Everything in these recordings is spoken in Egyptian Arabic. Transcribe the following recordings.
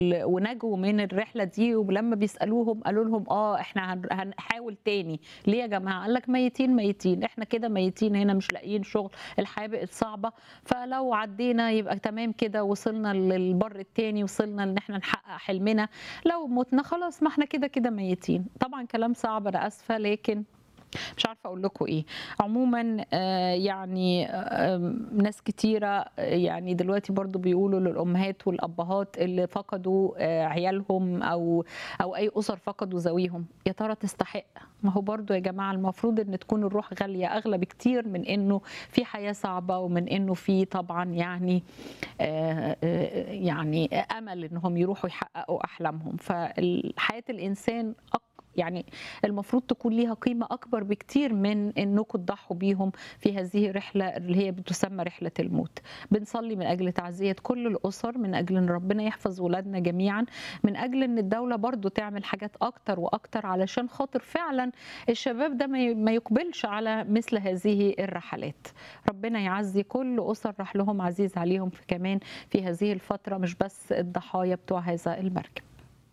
ونجوا من الرحله دي ولما بيسالوهم قالوا لهم اه احنا هن- هنحاول تاني ليه يا جماعه قال لك ميتين ميتين احنا كده ميتين هنا مش لاقيين شغل الحياه بقت صعبه فلو عدينا يبقى تمام كده وصلنا للبر التاني وصلنا ان احنا نحقق حلمنا لو متنا خلاص ما احنا كده كده ميتين طبعا كلام صعب انا اسفه لكن مش عارفه اقول لكم ايه عموما آه، يعني آه، ناس كتيره آه، يعني دلوقتي برضو بيقولوا للامهات والابهات اللي فقدوا آه، عيالهم او او اي اسر فقدوا ذويهم يا ترى تستحق ما هو برضو يا جماعه المفروض ان تكون الروح غاليه اغلى بكتير من انه في حياه صعبه ومن انه في طبعا يعني آه، آه، يعني امل انهم يروحوا يحققوا احلامهم فحياه الانسان أك- يعني المفروض تكون ليها قيمة أكبر بكتير من أنكم تضحوا بيهم في هذه الرحلة اللي هي بتسمى رحلة الموت بنصلي من أجل تعزية كل الأسر من أجل أن ربنا يحفظ ولادنا جميعا من أجل أن الدولة برضو تعمل حاجات أكتر وأكتر علشان خاطر فعلا الشباب ده ما ي- ما يقبلش على مثل هذه الرحلات ربنا يعزي كل أسر راح لهم عزيز عليهم في كمان في هذه الفترة مش بس الضحايا بتوع هذا المركب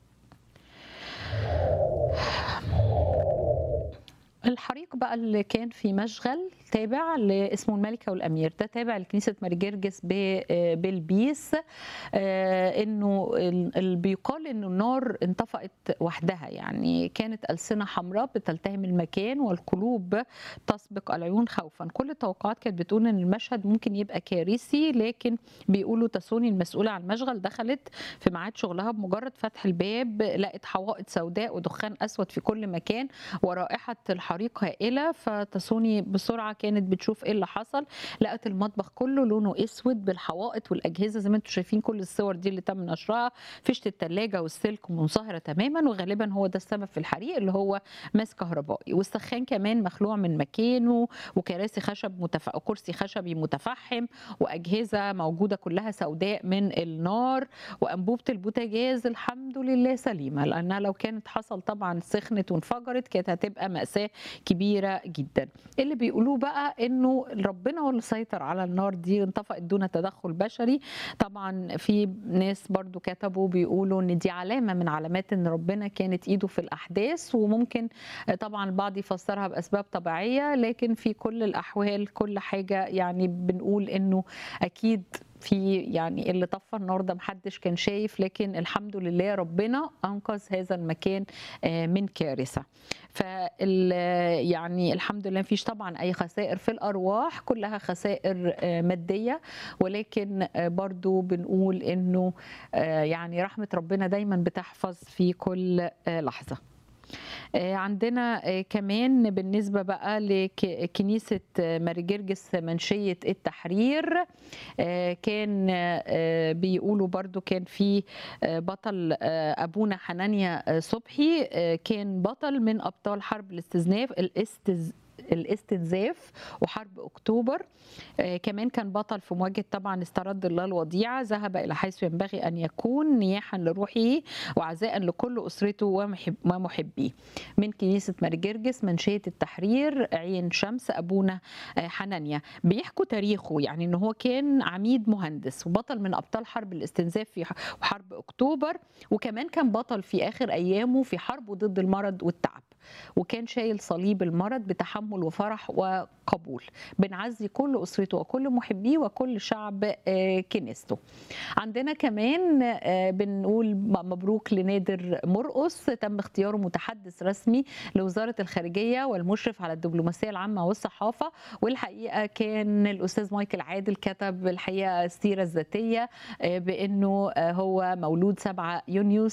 الحريق بقى اللي كان في مشغل تابع لاسمه الملكة والأمير ده تابع لكنيسة مارجرجس ب- بالبيس آه، انه ال- ال- بيقال انه النار انطفأت وحدها يعني كانت ألسنة حمراء بتلتهم المكان والقلوب تسبق العيون خوفا كل التوقعات كانت بتقول ان المشهد ممكن يبقى كارثي لكن بيقولوا تسوني المسؤولة عن المشغل دخلت في ميعاد شغلها بمجرد فتح الباب لقت حوائط سوداء ودخان أسود في كل مكان ورائحة الحريق هائلة فتسوني بسرعة كانت بتشوف ايه اللي حصل لقت المطبخ كله لونه اسود بالحوائط والاجهزه زي ما انتم شايفين كل الصور دي اللي تم نشرها فيشه الثلاجه والسلك منصهره تماما وغالبا هو ده السبب في الحريق اللي هو ماس كهربائي والسخان كمان مخلوع من مكانه وكراسي خشب متف... كرسي خشبي متفحم واجهزه موجوده كلها سوداء من النار وانبوبه البوتاجاز الحمد لله سليمه لانها لو كانت حصل طبعا سخنت وانفجرت كانت هتبقى ماساه كبيره جدا اللي بيقولوه بقى انه ربنا هو اللي سيطر على النار دي انطفأت دون تدخل بشري طبعا في ناس برضو كتبوا بيقولوا ان دي علامه من علامات ان ربنا كانت ايده في الاحداث وممكن طبعا البعض يفسرها باسباب طبيعيه لكن في كل الاحوال كل حاجه يعني بنقول انه اكيد في يعني اللي طفى النار ده محدش كان شايف لكن الحمد لله ربنا انقذ هذا المكان آه، من كارثه فال يعني الحمد لله مفيش طبعا اي خسائر في الارواح كلها خسائر آه، ماديه ولكن آه، برضو بنقول انه آه، يعني رحمه ربنا دايما بتحفظ في كل آه، لحظه آه، عندنا آه، كمان بالنسبة بقى لكنيسة ماري جرجس منشية التحرير آه، كان آه، بيقولوا برضو كان في آه، بطل آه، أبونا حنانيا آه، صبحي آه، كان بطل من أبطال حرب الاستزناف الاستز الاستنزاف وحرب اكتوبر آه كمان كان بطل في مواجهه طبعا استرد الله الوديعه ذهب الى حيث ينبغي ان يكون نياحا لروحه وعزاء لكل اسرته ومحب ومحبيه من كنيسه مرجرجس منشيه التحرير عين شمس ابونا آه حنانيا بيحكوا تاريخه يعني ان هو كان عميد مهندس وبطل من ابطال حرب الاستنزاف في ح- حرب اكتوبر وكمان كان بطل في اخر ايامه في حربه ضد المرض والتعب وكان شايل صليب المرض بتحمل وفرح وقبول بنعزي كل اسرته وكل محبيه وكل شعب آه، كنيسته عندنا كمان آه، بنقول م- مبروك لنادر مرقص تم اختياره متحدث رسمي لوزاره الخارجيه والمشرف على الدبلوماسيه العامه والصحافه والحقيقه كان الاستاذ مايكل عادل كتب الحقيقه السيره الذاتيه آه، بانه آه، هو مولود 7 يونيو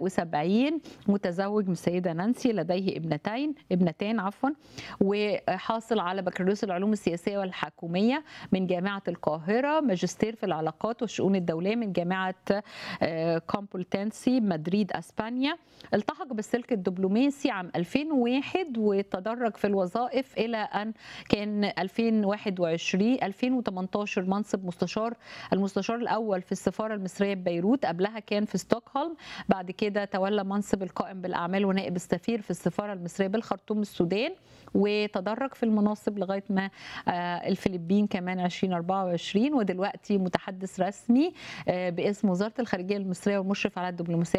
76 متزوج من السيده نانسي لديه ابنتين ابنتان عفوا وحاصل على بكالوريوس العلوم السياسيه والحكوميه من جامعه القاهره ماجستير في العلاقات والشؤون الدوليه من جامعه آه، كومبولتنسي مدريد اسبانيا التحق بالسلك الدبلوماسي عام 2001 وتدرج في الوظائف الى ان كان 2021 2018 منصب مستشار المستشار الاول في السفاره المصريه ببيروت قبلها كان في ستوكهولم بعد كده تولى منصب القائم بالاعمال ونائب السفير في السفاره السفاره المصريه بالخرطوم السودان وتدرج في المناصب لغايه ما الفلبين كمان 2024 ودلوقتي متحدث رسمي باسم وزاره الخارجيه المصريه والمشرف على الدبلوماسيه